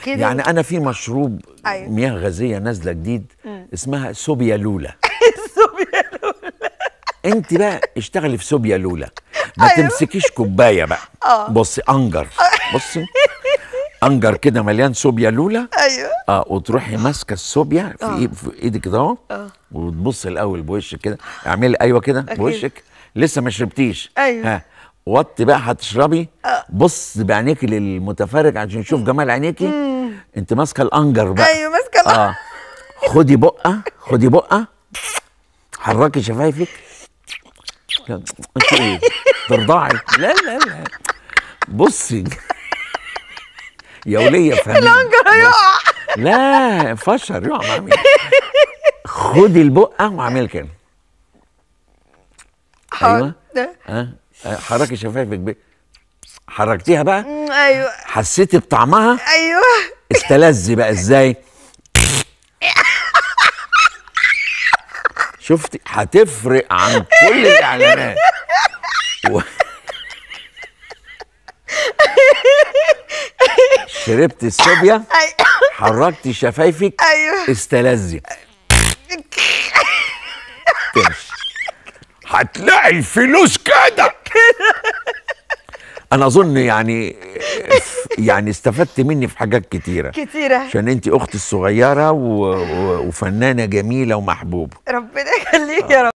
كده يعني انا في مشروب أيوة. مياه غازيه نازله جديد اسمها سوبيا لولا انت بقى اشتغلي في سوبيا لولا ما أيوة. تمسكيش كوبايه بقى آه. بصي انجر بصي انجر كده مليان سوبيا لولا ايوه اه وتروحي ماسكه السوبيا في, آه. إيد في ايدك كده اهو آه. وتبصي الاول بوشك كده اعملي ايوه كده أكيد. بوشك لسه ما شربتيش أيوة. ها وطي بقى هتشربي آه. بص بعينيكي للمتفرج عشان يشوف جمال عينيكي انت ماسكه الانجر بقى ايوه ماسكه الأ- اه خدي بقه خدي بقه حركي شفايفك لا، انت ايه ترضعي لا لا لا بصي يا وليه فهمي الانجر هيقع لا فشر يقع مع مين خدي البقه واعملي كده ايوه ده. ها آه، حركي شفايفك بيه حركتيها بقى مم، ايوه حسيتي بطعمها ايوه استلذي بقى ازاي شفتي هتفرق عن كل الاعلانات و... شربت السوبيا ايوه حركتي شفايفك ايوه استلذي تمشي هتلاقي الفلوس كده انا اظن يعني يعني استفدت مني في حاجات كتيره كتيره عشان انت اختي الصغيره و... و... وفنانه جميله ومحبوبه ربنا يخليك يا رب